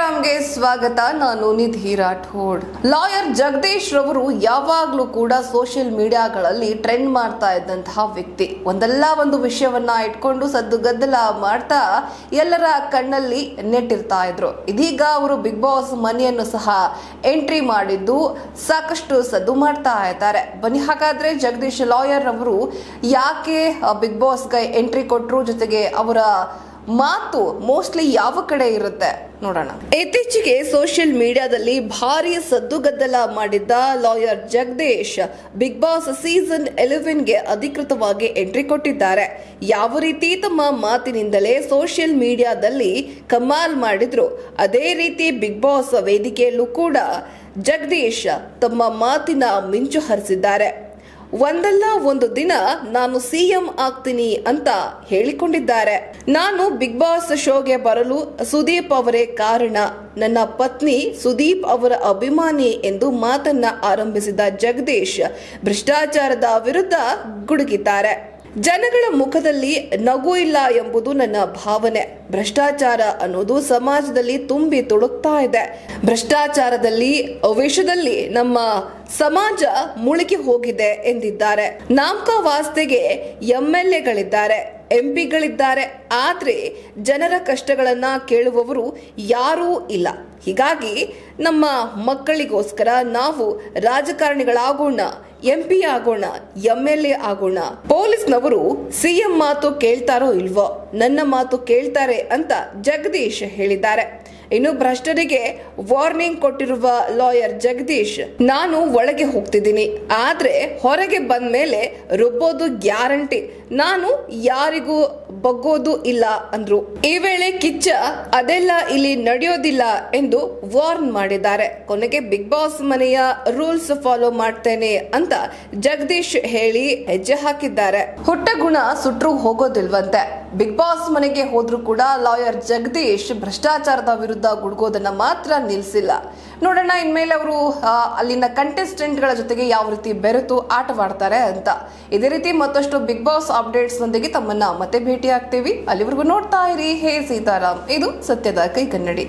ಸತ್ಯರಾಮ್ಗೆ ಸ್ವಾಗತ ನಾನು ನಿಧಿ ರಾಠೋಡ್ ಲಾಯರ್ ಜಗದೀಶ್ ರವರು ಯಾವಾಗ್ಲೂ ಕೂಡ ಸೋಷಿಯಲ್ ಮೀಡಿಯಾಗಳಲ್ಲಿ ಟ್ರೆಂಡ್ ಮಾಡ್ತಾ ಇದ್ದಂತಹ ವ್ಯಕ್ತಿ ಒಂದಲ್ಲ ಒಂದು ವಿಷಯವನ್ನ ಇಟ್ಕೊಂಡು ಸದ್ದು ಗದ್ದಲ ಮಾಡ್ತಾ ಎಲ್ಲರ ಕಣ್ಣಲ್ಲಿ ನೆಟ್ಟಿರ್ತಾ ಇದ್ರು ಇದೀಗ ಅವರು ಬಿಗ್ ಬಾಸ್ ಮನೆಯನ್ನು ಸಹ ಎಂಟ್ರಿ ಮಾಡಿದ್ದು ಸಾಕಷ್ಟು ಸದ್ದು ಮಾಡ್ತಾ ಇದ್ದಾರೆ ಬನ್ನಿ ಹಾಗಾದ್ರೆ ಜಗದೀಶ್ ಲಾಯರ್ ಅವರು ಯಾಕೆ ಬಿಗ್ ಬಾಸ್ಗೆ ಎಂಟ್ರಿ ಕೊಟ್ಟರು ಜೊತೆಗೆ ಅವರ ಮಾತು ಮೋಸ್ಟ್ಲಿ ಯಾವ ಕಡೆ ಇರುತ್ತೆ ನೋಡೋಣ ಇತ್ತೀಚೆಗೆ ಸೋಷಿಯಲ್ ಮೀಡಿಯಾದಲ್ಲಿ ಭಾರಿ ಸದ್ದುಗದ್ದಲ ಮಾಡಿದ್ದ lawyer Jagadish Bigg Boss season ಎಲೆವೆನ್ಗೆ ಅಧಿಕೃತವಾಗಿ ಎಂಟ್ರಿ ಕೊಟ್ಟಿದ್ದಾರೆ ಯಾವ ರೀತಿ ತಮ್ಮ ಮಾತಿನಿಂದಲೇ ಸೋಷಿಯಲ್ ಮೀಡಿಯಾದಲ್ಲಿ ಕಮಾಲ್ ಮಾಡಿದ್ರು ಅದೇ ರೀತಿ ಬಿಗ್ ಬಾಸ್ ವೇದಿಕೆಯಲ್ಲೂ ಕೂಡ ಜಗದೀಶ್ ತಮ್ಮ ಮಾತಿನ ಮಿಂಚು ಹರಿಸಿದ್ದಾರೆ ಒಂದಲ್ಲ ಒಂದು ದಿನ ನಾನು ಸಿಎಂ ಆಗ್ತೀನಿ ಅಂತ ಹೇಳಿಕೊಂಡಿದ್ದಾರೆ ನಾನು ಬಿಗ್ ಬಾಸ್ ಶೋಗೆ ಬರಲು ಸುದೀಪ್ ಅವರೇ ಕಾರಣ ನನ್ನ ಪತ್ನಿ ಸುದೀಪ್ ಅವರ ಅಭಿಮಾನಿ ಎಂದು ಮಾತನ್ನ ಆರಂಭಿಸಿದ ಜಗದೀಶ್ ಭ್ರಷ್ಟಾಚಾರದ ವಿರುದ್ಧ ಗುಡುಗಿದ್ದಾರೆ ಜನಗಳ ಮುಖದಲ್ಲಿ ನಗು ಇಲ್ಲ ಎಂಬುದು ನನ್ನ ಭಾವನೆ ಭ್ರಷ್ಟಾಚಾರ ಅನ್ನೋದು ಸಮಾಜದಲ್ಲಿ ತುಂಬಿ ತುಳುಕ್ತಾ ಇದೆ ಭ್ರಷ್ಟಾಚಾರದಲ್ಲಿ ವಿಷದಲ್ಲಿ ನಮ್ಮ ಸಮಾಜ ಮುಳುಗಿ ಹೋಗಿದೆ ಎಂದಿದ್ದಾರೆ ನಾಮಕ ವಾಸ್ತೆಗೆ ಎಂಎಲ್ಎಗಳಿದ್ದಾರೆ ಎಂಪಿಗಳಿದ್ದಾರೆ ಆದ್ರೆ ಜನರ ಕಷ್ಟಗಳನ್ನ ಕೇಳುವವರು ಯಾರೂ ಇಲ್ಲ ಹೀಗಾಗಿ ನಮ್ಮ ಮಕ್ಕಳಿಗೋಸ್ಕರ ನಾವು ರಾಜಕಾರಣಿಗಳಾಗೋಣ ಎಂಪಿ ಆಗೋಣ ಎಂಎಲ್ಎ ಆಗೋಣ ಪೊಲೀಸ್ನವರು ಸಿಎಂ ಮಾತು ಕೇಳ್ತಾರೋ ಇಲ್ವೋ ನನ್ನ ಮಾತು ಕೇಳ್ತಾರೆ ಅಂತ ಜಗದೀಶ್ ಹೇಳಿದ್ದಾರೆ ಇನ್ನು ಭ್ರಷ್ಟರಿಗೆ ವಾರ್ನಿಂಗ್ ಕೊಟ್ಟಿರುವ ಲಾಯರ್ ಜಗದೀಶ್ ನಾನು ಒಳಗೆ ಹೋಗ್ತಿದ್ದೀನಿ ಆದ್ರೆ ಹೊರಗೆ ಬಂದ ಮೇಲೆ ರುಬ್ಬೋದು ಗ್ಯಾರಂಟಿ ನಾನು ಯಾರಿಗೂ ಬಗ್ಗೋದು ಇಲ್ಲ ಅಂದ್ರು ಈ ವೇಳೆ ಕಿಚ್ಚ ಅದೆಲ್ಲ ಇಲ್ಲಿ ನಡೆಯೋದಿಲ್ಲ ಎಂದು ವಾರ್ನ್ ಮಾಡಿದ್ದಾರೆ ಕೊನೆಗೆ ಬಿಗ್ ಬಾಸ್ ಮನೆಯ ರೂಲ್ಸ್ ಫಾಲೋ ಮಾಡ್ತೇನೆ ಅಂತ ಜಗದೀಶ್ ಹೇಳಿ ಹೆಜ್ಜೆ ಹಾಕಿದ್ದಾರೆ ಹುಟ್ಟ ಗುಣ ಸುಟ್ರು ಹೋಗೋದಿಲ್ವಂತೆ ಬಿಗ್ ಬಾಸ್ ಮನೆಗೆ ಹೋದ್ರೂ ಕೂಡ ಲಾಯರ್ ಜಗದೀಶ್ ಭ್ರಷ್ಟಾಚಾರದ ವಿರುದ್ಧ ಗುಡುಗೋದನ್ನ ಮಾತ್ರ ನಿಲ್ಸಿಲ್ಲ ನೋಡೋಣ ಇನ್ಮೇಲೆ ಅವರು ಅಲ್ಲಿನ ಕಂಟೆಸ್ಟೆಂಟ್ಗಳ ಜೊತೆಗೆ ಯಾವ ರೀತಿ ಬೆರೆತು ಆಟವಾಡ್ತಾರೆ ಅಂತ ಇದೇ ರೀತಿ ಮತ್ತಷ್ಟು ಬಿಗ್ ಬಾಸ್ ಅಪ್ಡೇಟ್ಸ್ ನೊಂದಿಗೆ ತಮ್ಮನ್ನ ಮತ್ತೆ ಭೇಟಿ ಆಗ್ತೀವಿ ಅಲ್ಲಿವರೆಗೂ ನೋಡ್ತಾ ಇರಿ ಹೇ ಸೀತಾರಾಮ್ ಇದು ಸತ್ಯದ ಕೈ ಕನ್ನಡಿ